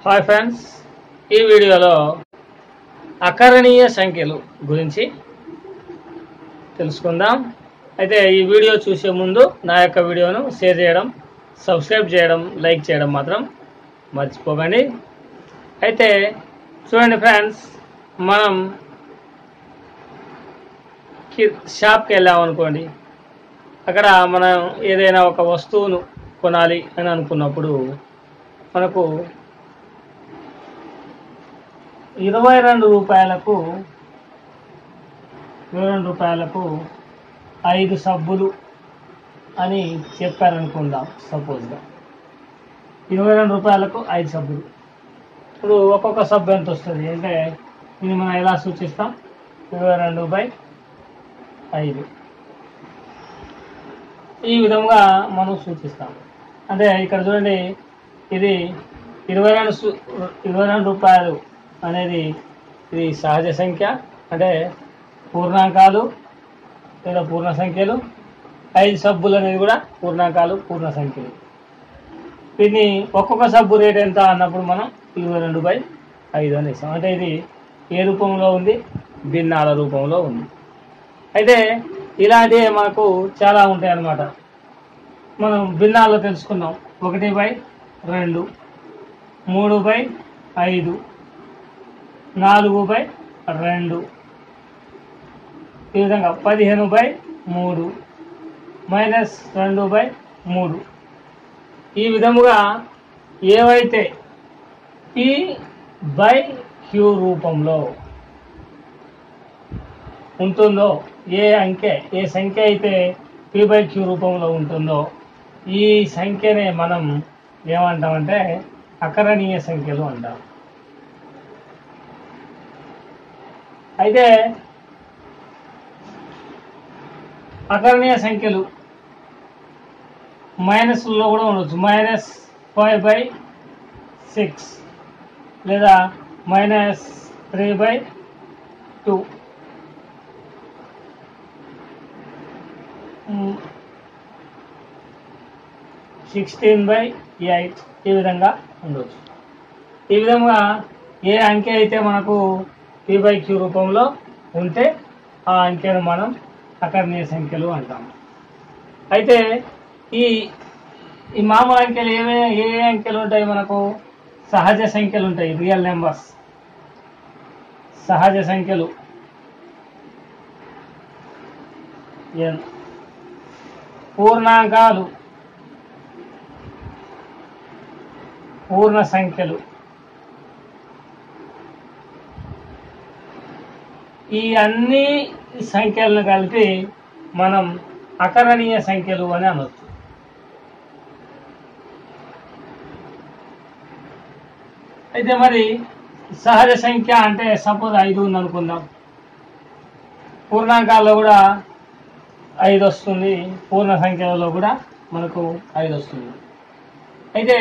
Hi friends ఈ వీడియోలో అకరణీయ సంఖ్యలు గురించి తెలుసుకుందాం అయితే ఈ వీడియో చూసే ముందు నా యొక్క వీడియోను షేర్ చేయడం సబ్స్క్రైబ్ చేయడం లైక్ చేయడం మాత్రం మర్చిపోకండి అయితే చూడండి ఫ్రెండ్స్ మనం కి- షాప్కి వెళ్ళాం అనుకోండి అక్కడ మనం ఏదైనా ఒక వస్తువును కొనాలి అని అనుకున్నప్పుడు మనకు ఇరవై రెండు రూపాయలకు ఇరవై రెండు రూపాయలకు ఐదు సబ్బులు అని చెప్పారనుకుందాం సపోజ్గా ఇరవై రెండు రూపాయలకు ఐదు సబ్బులు ఇప్పుడు ఒక్కొక్క సబ్బు ఎంత వస్తుంది అంటే ఇది మనం ఎలా సూచిస్తాం ఇరవై రెండు బై ఐదు ఈ విధంగా మనం సూచిస్తాం అంటే ఇక్కడ చూడండి ఇది ఇరవై రెండు సు- ఇరవై రెండు రూపాయలు అనేది ఇది సహజ సంఖ్య అంటే పూర్ణాంకాలు లేదా పూర్ణ సంఖ్యలు ఐదు సబ్బులు అనేది కూడా పూర్ణాంకాలు పూర్ణ సంఖ్యలు దీన్ని ఒక్కొక్క సబ్బు రేట్ ఎంత అన్నప్పుడు మనం ఇరవై రెండు బై ఐదు అనేసాం అంటే ఇది ఏ రూపంలో ఉంది భిన్నాల రూపంలో ఉంది అయితే ఇలాంటివి మనకు చాలా ఉంటాయి అన్నమాట మనం భిన్నాల్లో తెలుసుకున్నాం ఒకటి బై రెండు మూడు బై ఐదు నాలుగు బై రెండు ఈ విధంగా పదిహేను బై మూడు మైనస్ రెండు బై మూడు ఈ విధముగా ఏవైతే పి బై క్యూ రూపంలో ఉంటుందో ఏ అంకె ఏ సంఖ్య అయితే పి బై క్యూ రూపంలో ఉంటుందో ఈ సంఖ్యనే మనం ఏమంటామంటే అకరణీయ సంఖ్యలు అంటాం అయితే అకరణీయ సంఖ్యలు మైనస్లో కూడా ఉండొచ్చు మైనస్ ఫైవ్ బై సిక్స్ లేదా minus three by two sixteen by eight ఈ విధంగా ఉండొచ్చు ఈ విధంగా ఏ అంకె అయితే మనకు పి బై క్యూ రూపంలో ఉంటే ఆ అంకెను మనం అకర్ణీయ సంఖ్యలు అంటాం అయితే ఈ ఈ మామూలు అంకెలు ఏవే ఏ ఏ అంకెలు ఉంటాయి మనకు సహజ సంఖ్యలు ఉంటాయి రియల్ నెంబర్స్ సహజ సంఖ్యలు ఎన్ పూర్ణాంకాలు పూర్ణ సంఖ్యలు ఈ అన్ని సంఖ్యలను కలిపి మనం అకరణీయ సంఖ్యలు అని అనొచ్చు అయితే మరి సహజ సంఖ్య అంటే సపోజ్ ఐదు ఉంది అనుకుందాం పూర్ణాంకాల్లో కూడా ఐదు వస్తుంది పూర్ణ సంఖ్యలలో కూడా మనకు ఐదు వస్తుంది అయితే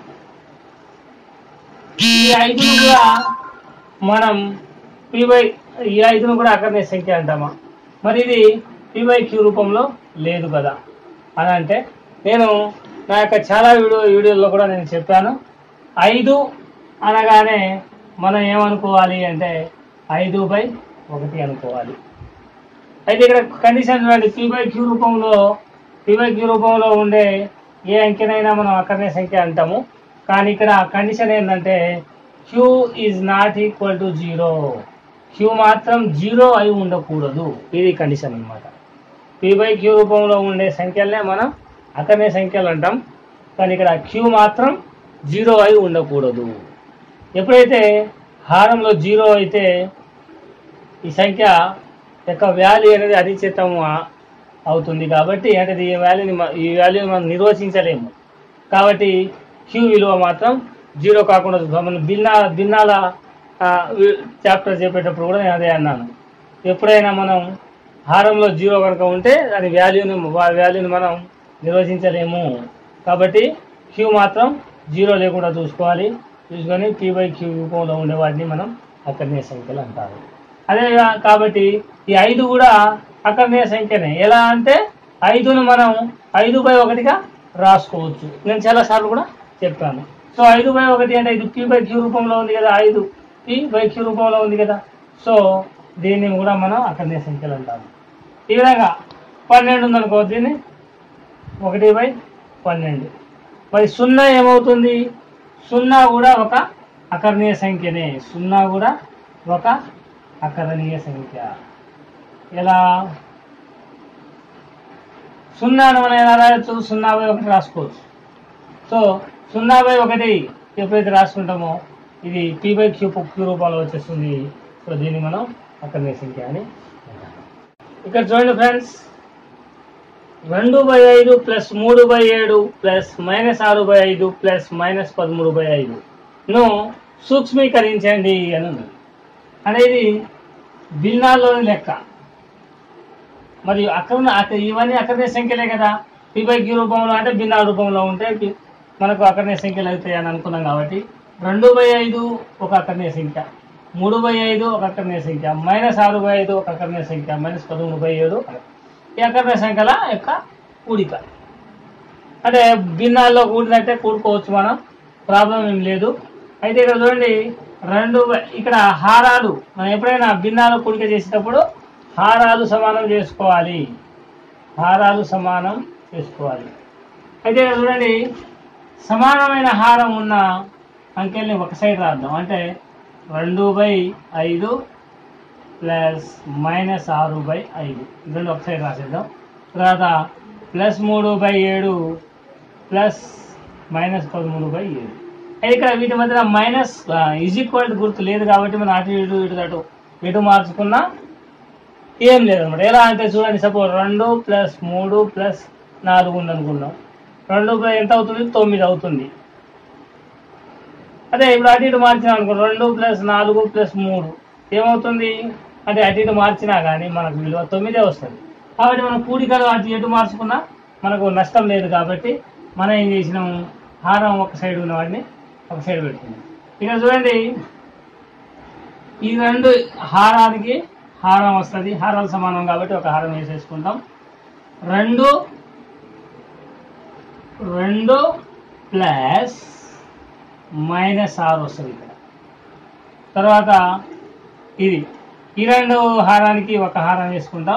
ఈ ఐదును కూడా మనం పి బై ఈ ఐదును కూడా అకర్ణీయ సంఖ్య అంటామా మరి ఇది పి బై క్యూ రూపంలో లేదు కదా అని అంటే నేను నా యొక్క చాలా వీడియో వీడియోల్లో కూడా నేను చెప్పాను ఐదు అనగానే మనం ఏమనుకోవాలి అంటే ఐదు బై ఒకటి అనుకోవాలి అయితే ఇక్కడ కండిషన్ చూడండి పి బై క్యూ రూపంలో పి బై క్యూ రూపంలో ఉండే ఏ అంకెనైనా మనం అక్కడనే సంఖ్య అంటాము కానీ ఇక్కడ కండిషన్ ఏంటంటే Q is not equal to zero Q మాత్రం జీరో అయి ఉండకూడదు ఇది కండిషన్ అన్నమాట పి బై క్యూ రూపంలో ఉండే సంఖ్యలనే మనం అక్కడనే సంఖ్యలు అంటాం కానీ ఇక్కడ క్యూ మాత్రం జీరో అయి ఉండకూడదు ఎప్పుడైతే హారంలో జీరో అయితే ఈ సంఖ్య యొక్క వాల్యూ అనేది అనిశ్చితం అవుతుంది కాబట్టి అంటే ఈ వాల్యూని మ- ఈ వాల్యూని మనం నిర్వచించలేము కాబట్టి క్యూ విలువ మాత్రం జీరో కాకుండా చూస్తాం. మనం భిన్న భిన్నాల చాప్టర్ చెప్పేటప్పుడు కూడా నేను అదే అన్నాను ఎప్పుడైనా మనం హారంలో జీరో కనుక ఉంటే దాని వాల్యూని వాల్యూని మనం నిర్వచించలేము కాబట్టి క్యూ మాత్రం జీరో లేకుండా చూసుకోవాలి చూసుకొని పీ బై క్యూ రూపంలో ఉండే వాటిని మనం అకర్ణీయ సంఖ్యలు అంటారు అదే కా- కాబట్టి ఈ ఐదు కూడా అకర్ణీయ సంఖ్యనే ఎలా అంటే ఐదును మనం ఐదు బై ఒకటిగా రాసుకోవచ్చు నేను చాలా సార్లు కూడా చెప్పాను సో ఐదు బై ఒకటి అంటే ఇది పీ బై క్యూ రూపంలో ఉంది కదా ఐదు పీ బై క్యూ రూపంలో ఉంది కదా సో దీన్ని కూడా మనం అక్కడనే సంఖ్యలు అంటాము ఈ విధంగా పన్నెండు ఉందనుకో దీన్ని ఒకటి బై పన్నెండు మరి సున్నా ఏమవుతుంది సున్నా కూడా ఒక అకరణీయ సంఖ్యనే సున్నా కూడా ఒక అకరణీయ సంఖ్య ఎలా సున్నాను మనం ఎలా రాయొచ్చు సున్నా బై ఒకటి రాసుకోవచ్చు సో సున్నా బై ఒకటి ఎప్పుడైతే రాసుకుంటామో ఇది పీ బై క్యూ క్యూ రూపంలో వచ్చేస్తుంది సో దీన్ని మనం అకరణీయ సంఖ్య అని అంటాం. ఇక్కడ చూడండి ఫ్రెండ్స్ రెండు బై ఐదు ప్లస్ మూడు బై ఏడు ప్లస్ మైనస్ ఆరు బై ఐదు ప్లస్ మైనస్ పదమూడు బై ఐదు ను సూక్ష్మీకరించండి అని ఉంది అనేది భిన్నాల్లోని లెక్క మరియు అక్కడ అక్కడ ఇవన్నీ అక్కడనే సంఖ్యలే కదా పి బై క్యూ రూపంలో అంటే భిన్న రూపంలో ఉంటే పి- మనకు అక్కడనే సంఖ్యలు అవుతాయి అని అనుకున్నాం కాబట్టి రెండు బై ఐదు ఒక అక్కడనే సంఖ్య మూడు బై ఐదు ఒక అక్కడనే సంఖ్య మైనస్ ఆరు బై ఐదు ఒక అక్కడనే సంఖ్య మైనస్ పదమూడు బై ఏడు ఈ అక్కడనే సంఖ్యల యొక్క కూడిక అంటే భిన్నాల్లో కూడినట్టే కూడుకోవచ్చు మనం ప్రాబ్లం ఏం లేదు అయితే ఇక్కడ చూడండి రెండు బై- ఇక్కడ హారాలు మనం ఎప్పుడైనా భిన్నాలు కూడిక చేసేటప్పుడు హారాలు సమానం చేసుకోవాలి హారాలు సమానం చేసుకోవాలి అయితే ఇక్కడ చూడండి సమానమైన హారం ఉన్న అంకెల్ని ఒక సైడ్ రాద్దాం అంటే రెండు బై ఐదు ప్లస్ మైనస్ ఆరు బై ఐదు రెండు ఒక సైడ్ రాసేద్దాం తర్వాత ప్లస్ మూడు బై ఏడు ప్లస్ మైనస్ పదమూడు బై ఏడు అయితే ఇక్కడ వీటి మధ్యన మైనస్ ఈజ్ ఈక్వల్ గుర్తు లేదు కాబట్టి మనం అటు ఇటు ఇటు అటు ఎటు మార్చుకున్నా ఏం లేదన్నమాట ఎలా అంటే చూడండి సపోజ్ రెండు ప్లస్ మూడు ప్లస్ నాలుగు ఉంది అనుకుందాం రెండు ప్లస్ ఎంత అవుతుంది తొమ్మిది అవుతుంది అదే ఇప్పుడు అటు ఇటు మార్చినా అనుకో రెండు ప్లస్ నాలుగు ప్లస్ మూడు ఏమవుతుంది అంటే అటు ఇటు మార్చినా కానీ మనకు విలువ తొమ్మిదే వస్తుంది కాబట్టి మనం కూడికలు అటు ఇటు మార్చుకున్నా మనకు నష్టం లేదు కాబట్టి మనం ఏం చేసినాము హారం ఒక సైడ్ ఉన్న వాటిని ఒక సైడ్ పెట్టుకున్నాం ఇక్కడ చూడండి ఈ రెండు హారానికి హారం వస్తుంది హారాలు సమానం కాబట్టి ఒక హారం వేసేసుకుంటాం రెండు రెండు ప్లస్ మైనస్ ఆరు వస్తుంది ఇక్కడ తర్వాత ఇది ఈ రెండు హారానికి ఒక హారం వేసుకుంటాం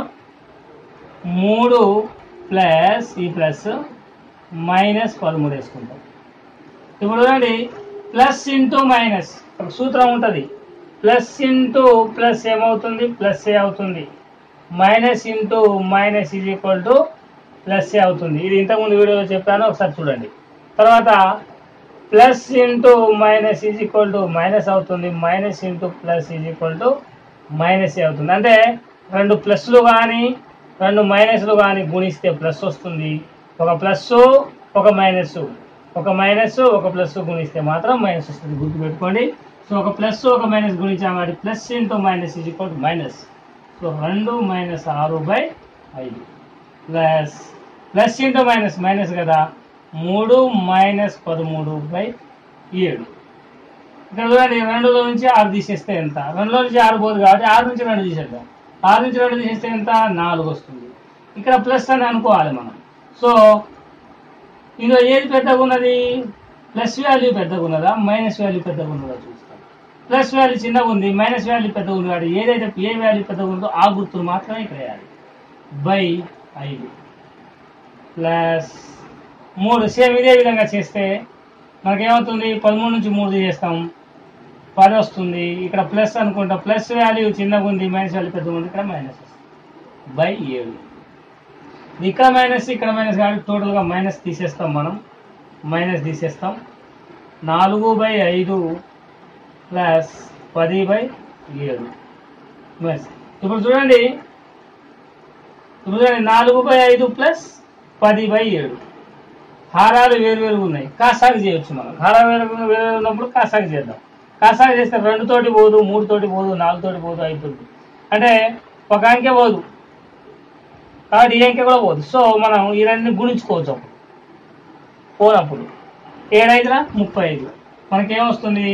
మూడు ప్లస్ ఈ ప్లస్ మైనస్ పదమూడు వేసుకుంటాం ఇప్పుడు చూడండి ప్లస్ ఇంటూ మైనస్ ఒక సూత్రం ఉంటుంది ప్లస్ ఇంటూ ప్లస్ ఏమవుతుంది ప్లస్ ఏ అవుతుంది minus into minus is equal to plus ఏ అవుతుంది ఇది ఇంతకుముందు వీడియోలో చెప్పాను ఒకసారి చూడండి తర్వాత plus into minus is equal to minus అవుతుంది minus into plus is equal to minus ఏ అవుతుంది అంటే రెండు ప్లస్లు కానీ రెండు మైనస్లు కానీ గుణిస్తే ప్లస్ వస్తుంది ఒక ప్లస్ ఒక మైనస్ ఒక మైనస్ ఒక ప్లస్ గుణిస్తే మాత్రం మైనస్ వస్తుంది గుర్తుపెట్టుకోండి సో ఒక ప్లస్ ఒక మైనస్ గుణించాం కాబట్టి plus into minus is equal to minus so రెండు మైనస్ ఆరు బై ఐదు plus plus into minus minus కదా మూడు మైనస్ పదమూడు బై ఏడు ఇక్కడ చూడండి రెండులో నుంచి ఆరు తీసేస్తే ఎంత రెండులో నుంచి ఆరు పోదు కాబట్టి ఆరు నుంచి రెండు తీసేద్దాం ఆరు నుంచి రెండు తీసేస్తే ఎంత నాలుగు వస్తుంది ఇక్కడ ప్లస్ అని అనుకోవాలి మనం సో ఇందులో ఏది పెద్దగా ఉన్నది ప్లస్ వాల్యూ పెద్దగా ఉన్నదా మైనస్ వాల్యూ పెద్దగా ఉన్నదా చూస్తాం ప్లస్ వాల్యూ చిన్నగా ఉంది మైనస్ వాల్యూ పెద్దగా ఉంది కాబట్టి ఏదైతే ఏ వాల్యూ పెద్దగా ఉందో ఆ గుర్తులు మాత్రమే ఇక్కడ వేయాలి బై ఐదు ప్లస్ మూడు సేమ్ ఇదే విధంగా చేస్తే మనకేమవుతుంది పదమూడు నుంచి మూడు చేస్తాం పది వస్తుంది ఇక్కడ ప్లస్ అనుకుంటాం ప్లస్ వాల్యూ చిన్నగా ఉంది మైనస్ వాల్యూ పెద్దగా ఉంది ఇక్కడ మైనస్ వస్తుంది బై ఏడు ఇక్కడ మైనస్ ఇక్కడ మైనస్ కాబట్టి టోటల్గా మైనస్ తీసేస్తాం మనం మైనస్ తీసేస్తాం నాలుగు బై ఐదు ప్లస్ పది బై ఏడు మైనస్ ఇప్పుడు చూడండి ఇప్పుడు చూడండి నాలుగు బై ఐదు ప్లస్ పది బై ఏడు హారాలు వేరు వేరు ఉన్నాయి కాసాగు చేయొచ్చు మనం హారాలు వేరు వేరు వేరు ఉన్నప్పుడు కాసాగు చేద్దాం కాసాగు చేస్తే రెండు తోటి పోదు మూడు తోటి పోదు నాలుగు తోటి పోదు అయిపోతుంది అంటే ఒక అంకె పోదు కాబట్టి ఈ అంకె కూడా పోదు సో మనం ఈ రెండు గుణించుకోవచ్చు అప్పుడు పోనప్పుడు ఏడైదురా ముప్పై ఐదు మనకేమొస్తుంది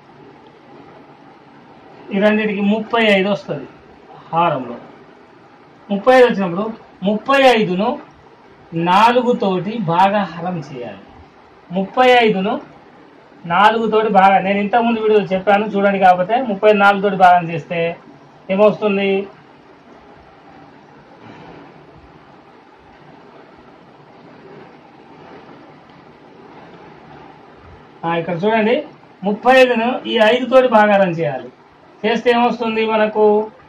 ఈ రెండింటికి ముప్పై ఐదు వస్తుంది హారంలో ముప్పై ఐదు వచ్చినప్పుడు ముప్పై ఐదును నాలుగు తోటి భాగాహారం చేయాలి ముప్పై ఐదును నాలుగు తోటి బాగా నేను ఇంతకుముందు వీడియో చెప్పాను చూడండి కాకపోతే ముప్పై నాలుగు తోటి భాగం చేస్తే ఏమొస్తుంది ఆ, ఇక్కడ చూడండి ముప్పై ఐదును ఈ ఐదు తోటి భాగారం చేయాలి చేస్తే ఏమొస్తుంది మనకు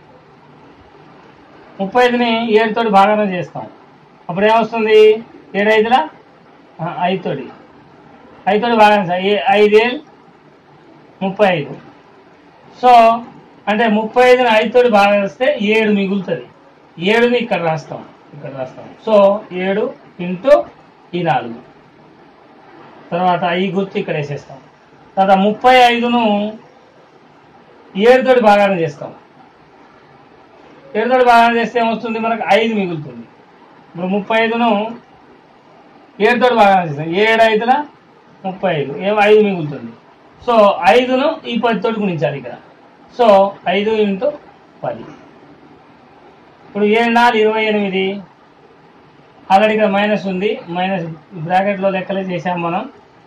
ముప్పై ఐదుని ఏడు తోటి భాగారం చేస్తాం అప్పుడు ఏమొస్తుంది ఏడు ఐదులా ఆ, ఐదు తోటి ఐదు తోటి భాగారం చేయాలి. ఏ- ఐదేళ్ళు ముప్పై ఐదు సో అంటే ముప్పై ఐదుని ఐదు తోటి భాగం చేస్తే ఏడు మిగులుతుంది ఏడుని ఇక్కడ రాస్తాం ఇక్కడ రాస్తాం సో ఏడు ఇంటూ ఈ నాలుగు తర్వాత ఈ గుర్తు ఇక్కడ వేసేస్తాం తర్వాత ముప్పై ఐదును ఏడుతోటి భాగాన్ని చేస్తాం ఏడుతోటి భాగాన్ని చేస్తే ఏమొస్తుంది మనకు ఐదు మిగులుతుంది ఇప్పుడు ముప్పై ఐదును ఏడుతోటి భాగాన్ని చేస్తాం ఏడు ఐదుల ముప్పై ఐదు ఏమో ఐదు మిగులుతుంది సో ఐదును ఈ పదితోటి గుణించాలి ఇక్కడ సో ఐదు ఇంటూ పది ఇప్పుడు ఏడు నాలుగు ఇరవై ఎనిమిది ఆల్రెడీ ఇక్కడ మైనస్ ఉంది మైనస్ బ్రాకెట్లో లెక్కలే చేసాం మనం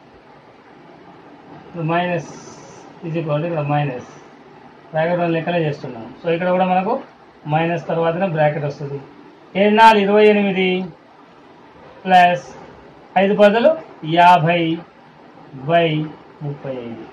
మైనస్ ఇది ఈక్వల్ ఇక్కడ మైనస్ బ్రాకెట్ లెక్కలే చేస్తున్నాం సో ఇక్కడ కూడా మనకు మైనస్ తర్వాతనే బ్రాకెట్ వస్తుంది ఏడు నాలుగు ఇరవై ఎనిమిది ప్లస్ ఐదు పదులు యాభై బై ముప్పై ఐదు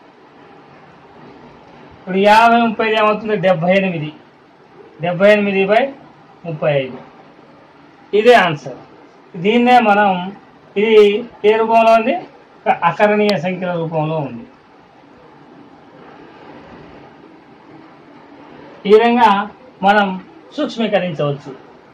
ఇప్పుడు యాభై ముప్పై ఐదు ఏమవుతుంది డెబ్బై ఎనిమిది డెబ్బై ఎనిమిది బై ముప్పై ఐదు ఇదే ఆన్సర్ దీన్నే మనం ఇది ఏ రూపంలో ఉంది ఒక అకరణీయ సంఖ్యల రూపంలో ఉంది ఈ విధంగా మనం సూక్ష్మీకరించవచ్చు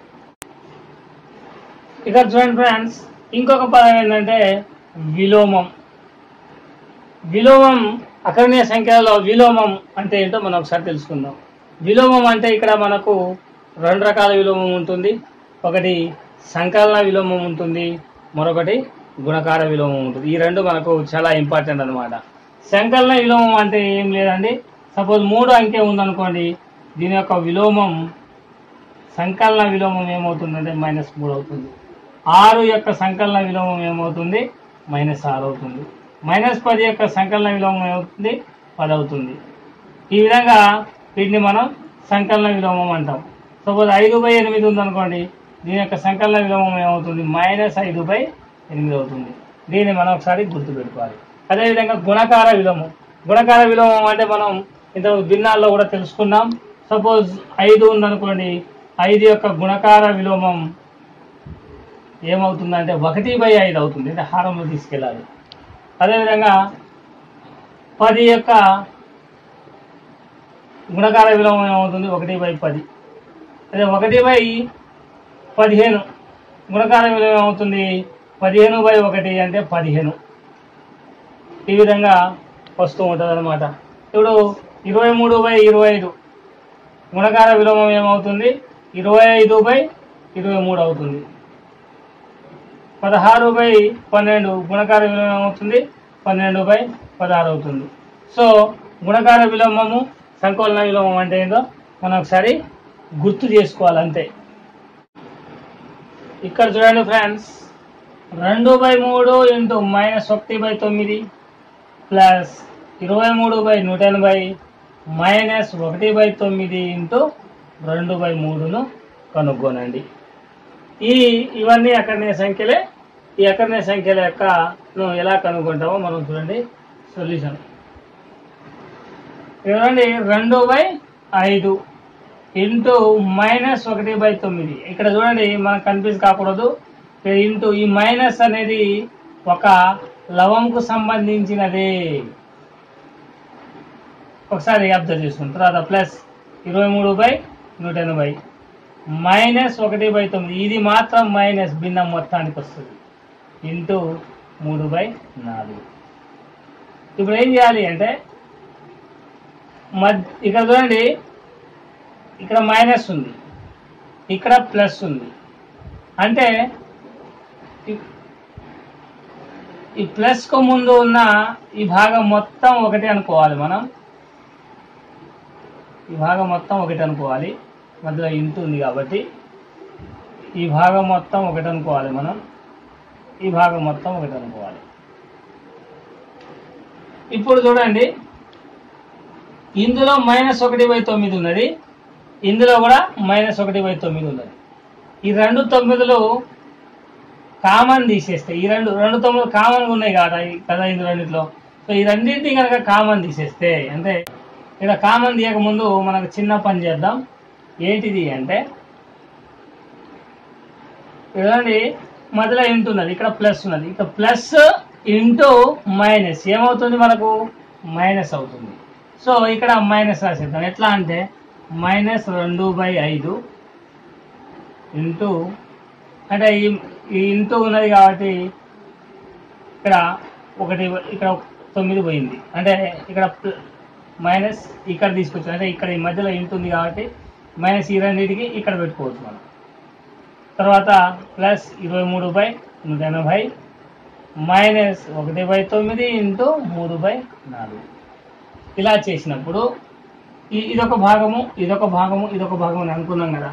ఇక్కడ చూడండి ఫ్రెండ్స్ ఇంకొక పదం ఏంటంటే విలోమం విలోమం అకరణీయ సంఖ్యలలో విలోమం అంటే ఏంటో మనం ఒకసారి తెలుసుకుందాం విలోమం అంటే ఇక్కడ మనకు రెండు రకాల విలోమం ఉంటుంది ఒకటి సంకలన విలోమం ఉంటుంది మరొకటి గుణకార విలోమం ఉంటుంది ఈ రెండు మనకు చాలా ఇంపార్టెంట్ అన్నమాట సంకలన విలోమం అంటే ఏం లేదండి సపోజ్ మూడు అంకె ఉందనుకోండి దీని యొక్క విలోమం సంకలన విలోమం ఏమవుతుందంటే మైనస్ మూడు అవుతుంది ఆరు యొక్క సంకలన విలోమం ఏమవుతుంది మైనస్ ఆరు అవుతుంది మైనస్ పది యొక్క సంకలన విలోమం ఏమవుతుంది పది అవుతుంది ఈ విధంగా వీటిని మనం సంకలన విలోమం అంటాం సపోజ్ ఐదు బై ఎనిమిది ఉందనుకోండి దీని యొక్క సంకలన విలోమం ఏమవుతుంది మైనస్ ఐదు బై ఎనిమిది అవుతుంది దీన్ని మనం ఒకసారి గుర్తుపెట్టుకోవాలి అదేవిధంగా గుణకార విలోమం గుణకార విలోమం అంటే మనం ఇంత భిన్నాల్లో కూడా తెలుసుకున్నాం సపోజ్ ఐదు ఉందనుకోండి ఐదు యొక్క గుణకార విలోమం ఏమవుతుందంటే ఒకటి బై ఐదు అవుతుంది అంటే హారంలో తీసుకెళ్ళాలి అదేవిధంగా పది యొక్క గుణకార విలోమం ఏమవుతుంది ఒకటి బై పది అదే ఒకటి బై పదిహేను గుణకార విలోమం ఏమవుతుంది పదిహేను బై ఒకటి అంటే పదిహేను ఈ విధంగా వస్తూ ఉంటుంది అనమాట ఇప్పుడు ఇరవై మూడు బై ఇరవై ఐదు గుణకార విలోమం ఏమవుతుంది ఇరవై ఐదు బై ఇరవై మూడు అవుతుంది పదహారు బై పన్నెండు గుణకార విలోమం ఏమవుతుంది పన్నెండు బై పదహారు అవుతుంది సో గుణకార విలోమము సంకోలన విలోమం అంటే ఏందో మనం ఒకసారి గుర్తు చేసుకోవాలి అంతే ఇక్కడ చూడండి ఫ్రెండ్స్ రెండు బై మూడు ఇంటూ మైనస్ ఒకటి బై తొమ్మిది ప్లస్ ఇరవై మూడు బై నూట ఎనభై మైనస్ ఒకటి బై తొమ్మిది ఇంటూ రెండు బై మూడును కనుక్కోనండి ఈ ఇవన్నీ అక్కడనే సంఖ్యలే ఈ అక్కడనే సంఖ్యల యొక్క ను ఎలా కనుక్కుంటామో మనం చూడండి సొల్యూషన్ చూడండి రెండు బై ఐదు ఇంటూ మైనస్ ఒకటి బై తొమ్మిది ఇక్కడ చూడండి మనకు కన్ఫ్యూజ్ కాకూడదు ఇంటూ ఈ మైనస్ అనేది ఒక లవంకు సంబంధించినదే ఒకసారి అబ్జర్వ్ చేసుకున్న తర్వాత ప్లస్ ఇరవై మూడు బై నూట ఎనభై మైనస్ ఒకటి బై తొమ్మిది ఇది మాత్రం మైనస్ భిన్నం మొత్తానికి వస్తుంది ఇంటూ మూడు బై నాలుగు ఇప్పుడు ఏం చేయాలి అంటే మధ్య ఇక్కడ చూడండి ఇక్కడ మైనస్ ఉంది ఇక్కడ ప్లస్ ఉంది అంటే ఈ- ఈ ప్లస్ కు ముందు ఉన్న ఈ భాగం మొత్తం ఒకటి అనుకోవాలి మనం ఈ భాగం మొత్తం ఒకటి అనుకోవాలి మధ్యలో ఇంటూ ఉంది కాబట్టి ఈ భాగం మొత్తం ఒకటి అనుకోవాలి మనం ఈ భాగం మొత్తం ఒకటి అనుకోవాలి ఇప్పుడు చూడండి ఇందులో మైనస్ ఒకటి బై తొమ్మిది ఉన్నది ఇందులో కూడా మైనస్ ఒకటి బై తొమ్మిది ఉన్నది ఈ రెండు తొమ్మిదిలు కామన్ తీసేస్తే ఈ రెండు రెండు తొమ్మిది కామన్గా ఉన్నాయి కదా ఈ- కదా ఇందు రెండిట్లో సో ఈ రెండింటిని కనుక కామన్ తీసేస్తే అంటే ఇక్కడ కామన్ తీయక ముందు మనకు చిన్న పని చేద్దాం ఏంటిది అంటే చూడండి మధ్యలో ఇంటూ ఉన్నది ఇక్కడ ప్లస్ ఉన్నది ఇక్కడ ప్లస్ ఇంటూ మైనస్ ఏమవుతుంది మనకు మైనస్ అవుతుంది సో ఇక్కడ మైనస్ రాసేద్దాం ఎట్లా అంటే మైనస్ రెండు బై ఐదు ఇంటూ అంటే ఈ ఈ ఇంటూ ఉన్నది కాబట్టి ఇక్కడ ఒకటి ఇక్కడ ఒక తొమ్మిది పోయింది అంటే ఇక్కడ ప్ల- మైనస్ ఇక్కడ తీసుకొచ్చాం అంటే ఇక్కడ ఈ మధ్యలో ఇంటూ ఉంది కాబట్టి మైనస్ ఈ రెండింటికి ఇక్కడ పెట్టుకోవచ్చు మనం తర్వాత ప్లస్ ఇరవై మూడు బై నూట ఎనభై మైనస్ ఒకటి బై తొమ్మిది ఇంటూ మూడు బై నాలుగు ఇలా చేసినప్పుడు ఈ- ఇదొక భాగము ఇదొక భాగము ఇదొక భాగం అని అనుకున్నాం కదా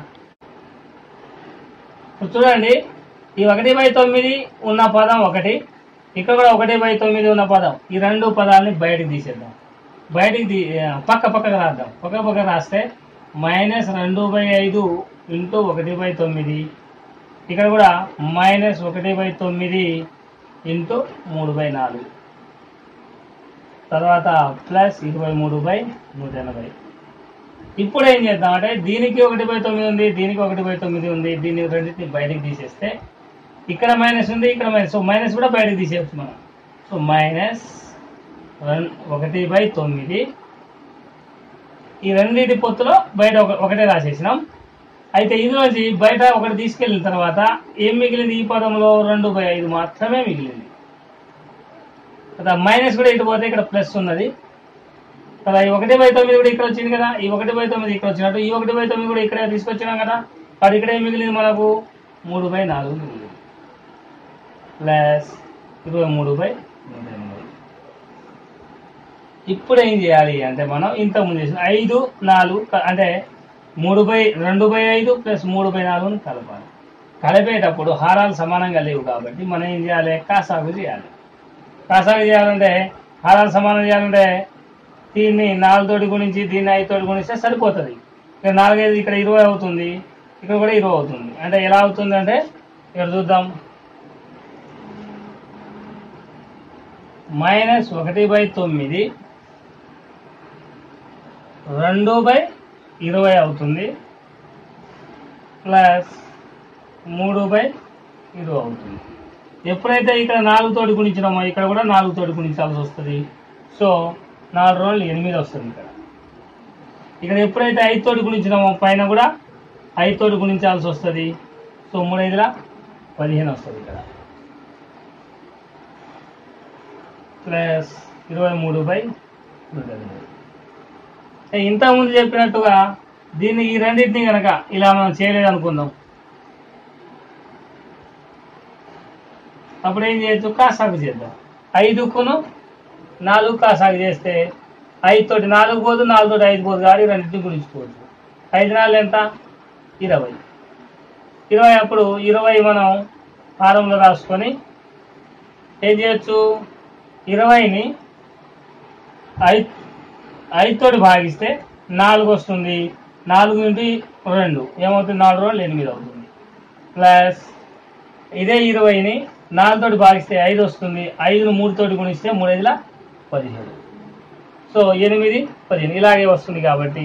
ఇప్పుడు చూడండి ఈ ఒకటి బై తొమ్మిది ఉన్న పదం ఒకటి ఇక్కడ కూడా ఒకటి బై తొమ్మిది ఉన్న పదం ఈ రెండు పదాలని బయటకు తీసేద్దాం బయటికి తీ పక్క పక్కకు రాద్దాం పక్క పక్క రాస్తే మైనస్ రెండు బై ఐదు ఇంటూ ఒకటి బై తొమ్మిది ఇక్కడ కూడా మైనస్ ఒకటి బై తొమ్మిది ఇంటూ మూడు బై నాలుగు తర్వాత ప్లస్ ఇరవై మూడు బై నూట ఎనభై ఇప్పుడు ఏం చేద్దాం అంటే దీనికి ఒకటి బై తొమ్మిది ఉంది దీనికి ఒకటి బై తొమ్మిది ఉంది దీన్ని రెండింటిని బయటకు తీసేస్తే ఇక్కడ మైనస్ ఉంది ఇక్కడ మైనస్ సో మైనస్ కూడా బయటకు తీసేయచ్చు మనం సో మైనస్ రన్- ఒకటి బై తొమ్మిది ఈ రెండింటి పొత్తులో బయట ఒక ఒకటే రాసేసినాం అయితే ఇందులోంచి బయట ఒకటి తీసుకెళ్ళిన తర్వాత ఏం మిగిలింది ఈ పదంలో రెండు బై ఐదు మాత్రమే మిగిలింది కదా మైనస్ కూడా ఇటు పోతే ఇక్కడ ప్లస్ ఉన్నది కదా ఈ ఒకటి బై తొమ్మిది కూడా ఇక్కడ వచ్చింది కదా ఈ ఒకటి బై తొమ్మిది ఇక్కడ వచ్చినట్టు ఈ ఒకటి బై తొమ్మిది కూడా ఇక్కడే తీసుకొచ్చినాం కదా అది ఇక్కడ ఏం మిగిలింది మనకు మూడు బై నాలుగు మిగిలింది ప్లస్ ఇరవై మూడు బై నూట ఎనభై ఇప్పుడు ఏం చేయాలి అంటే మనం ఇంతకు ముందు చేసిన ఐదు నాలుగు క- అంటే మూడు బై రెండు బై ఐదు ప్లస్ మూడు బై నాలుగుని కలపాలి కలిపేటప్పుడు హారాలు సమానంగా లేవు కాబట్టి మనం ఏం చేయాలి కాసాగు చేయాలి కాసాగు చేయాలంటే హారాలు సమానం చేయాలంటే దీన్ని నాలుగుతోటి గుణించి దీన్ని ఐదుతోటి గుణిస్తే సరిపోతుంది ఇక్కడ నాలుగైదు ఇక్కడ ఇరవై అవుతుంది ఇక్కడ కూడా ఇరవై అవుతుంది అంటే ఎలా అవుతుంది అంటే ఇక్కడ చూద్దాం మైనస్ ఒకటి బై తొమ్మిది రెండు బై ఇరవై అవుతుంది ప్లస్ మూడు బై ఇరవై అవుతుంది ఎప్పుడైతే ఇక్కడ నాలుగు తోటి గుణించినామో ఇక్కడ కూడా నాలుగు తోటి గుణించాల్సి వస్తుంది సో నాలుగు రోజులు ఎనిమిది వస్తుంది ఇక్కడ ఇక్కడ ఎప్పుడైతే ఐదు తోటి గుణించినామో పైన కూడా ఐదు తోటి గుణించాల్సి వస్తుంది సో మూడు ఐదుల పదిహేను వస్తుంది ఇక్కడ ప్లస్ ఇరవై మూడు బై నూట ఎనభై ఏ, ఇంతకుముందు చెప్పినట్టుగా దీన్ని ఈ రెండింటిని కనుక ఇలా మనం చేయలేదు అనుకుందాం అప్పుడు ఏం చేయొచ్చు కాసాగు చేద్దాం ఐదుకును నాలుగు కాసాగు చేస్తే ఐదు తోటి నాలుగు పోదు నాలుగు తోటి ఐదు పోదు కాబట్టి రెండింటిని గురించుకోవచ్చు ఐదు నాలుగు ఎంత ఇరవై ఇరవై అప్పుడు ఇరవై మనం హారంలో రాసుకొని ఏం చేయొచ్చు ఇరవైని ఐదు ఐదుతోటి భాగిస్తే నాలుగు వస్తుంది నాలుగు ఇంటూ రెండు ఏమవుతుంది నాలుగు రోజులు ఎనిమిది అవుతుంది ప్లస్ ఇదే ఇరవైని నాలుగుతోటి భాగిస్తే ఐదు వస్తుంది ఐదును మూడుతోటి గుణిస్తే మూడు ఐదుల పదిహేడు సో ఎనిమిది పదిహేను ఇలాగే వస్తుంది కాబట్టి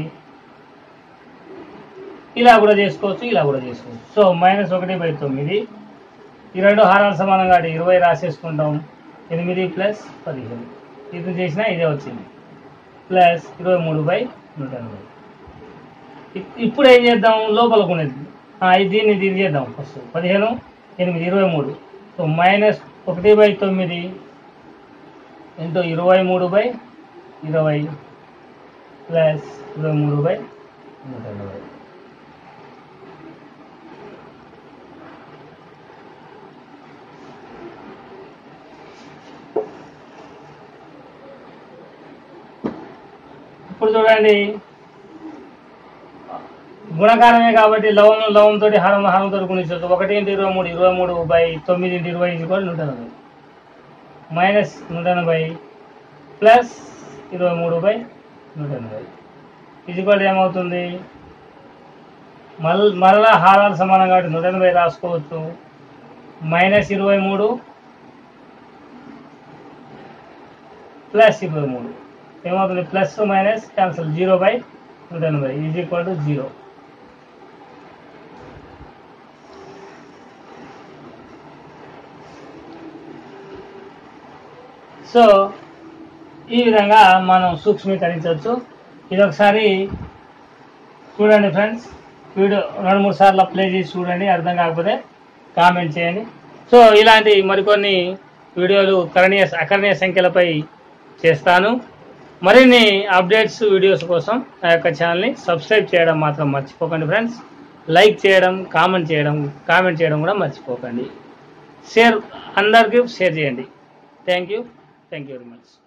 ఇలా కూడా చేసుకోవచ్చు ఇలా కూడా చేసుకోవచ్చు సో మైనస్ ఒకటి బై తొమ్మిది ఈ రెండు హారాలు సమానం కాబట్టి ఇరవై రాసేసుకుంటాం ఎనిమిది ప్లస్ పదిహేను ఇది చేసినా ఇదే వచ్చింది ప్లస్ ఇరవై మూడు బై నూట ఎనభై ఇప్- ఇప్పుడు ఏం చేద్దాం లోపల కొనేది ఆ, ఇది దీన్ని దీన్ని చేద్దాం ఫస్ట్ పదిహేను ఎనిమిది ఇరవై మూడు సో మైనస్ ఒకటి బై తొమ్మిది ఇంటూ ఇరవై మూడు బై ఇరవై ప్లస్ ఇరవై మూడు బై నూట ఎనభై ఇప్పుడు చూడండి గుణకారమే కాబట్టి లవం లవం తోటి హారం హారం తోటి గుణించవచ్చు ఒకటి ఇంటి ఇరవై మూడు ఇరవై మూడు బై తొమ్మిది ఇంటి ఇరవై ఇది కూడా నూట ఎనభై మైనస్ నూట ఎనభై ప్లస్ ఇరవై మూడు బై నూట ఎనభై ఇది కూడా ఏమవుతుంది మల్ మళ్ళా హారాలు సమానం కాబట్టి నూట ఎనభై రాసుకోవచ్చు మైనస్ ఇరవై మూడు ప్లస్ ఇరవై మూడు ఏమవుతుంది plus minus cancel zero by నూట ఎనభై is equal to zero so ఈ విధంగా మనం సూక్ష్మీకరించవచ్చు ఇది ఒకసారి చూడండి ఫ్రెండ్స్ వీడియో రెండు మూడు సార్లు ప్లే చేసి చూడండి అర్థం కాకపోతే కామెంట్ చేయండి సో ఇలాంటి మరికొన్ని వీడియోలు కరణీయ అకరణీయ సంఖ్యలపై చేస్తాను మరిన్ని అప్డేట్స్ వీడియోస్ కోసం నా యొక్క ఛానల్ని సబ్స్క్రైబ్ చేయడం మాత్రం మర్చిపోకండి ఫ్రెండ్స్ లైక్ చేయడం కామెంట్ చేయడం కామెంట్ చేయడం కూడా మర్చిపోకండి షేర్ అందరికీ షేర్ చేయండి thank you thank you very much